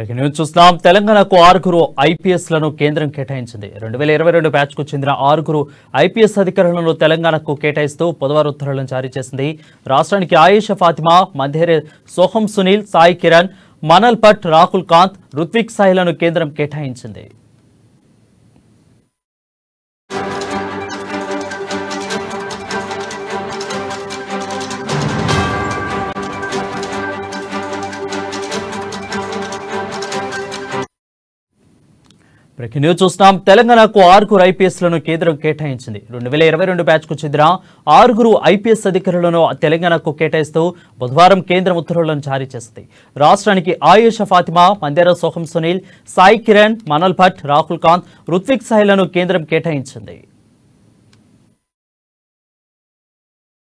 breaking news చూస్తున్నాం తెలంగాణకు ఆరుగురు ఐపీఎస్ లను కేంద్రం కేటాయించింది రెండు వేల ఇరవై రెండు బ్యాచ్ కు చెందిన ఆరుగురు ఐపీఎస్ అధికారులను తెలంగాణకు కేటాయిస్తూ బుధవారం ఉత్తర్వులను జారీ చేసింది రాష్ట్రానికి ఆయేష ఫాతిమా మందేరే సోహం సునీల్ సాయి కిరణ్ మనల్ భట్ రాహుల్ కాంత్ రుత్విక్ సాయిలను కేంద్రం కేటాయించింది బ్రేకింగ్ న్యూస్ చూస్తున్నాం తెలంగాణకు ఆరుగురు ఐపీఎస్ లను కేంద్రం కేటాయించింది రెండు వేల ఇరవై రెండు బ్యాచ్ కు చెందిన ఆరుగురు ఐపీఎస్ అధికారులను తెలంగాణకు కేటాయిస్తూ బుధవారం కేంద్రం ఉత్తర్వులను జారీ చేసింది రాష్ట్రానికి ఆయేష ఫాతిమా మందేర సోహం సునీల్ సాయి కిరణ్ మనల్ భట్ రాహుల్ కాంత్ రుత్విక్ సాయిలను కేంద్రం కేటాయించింది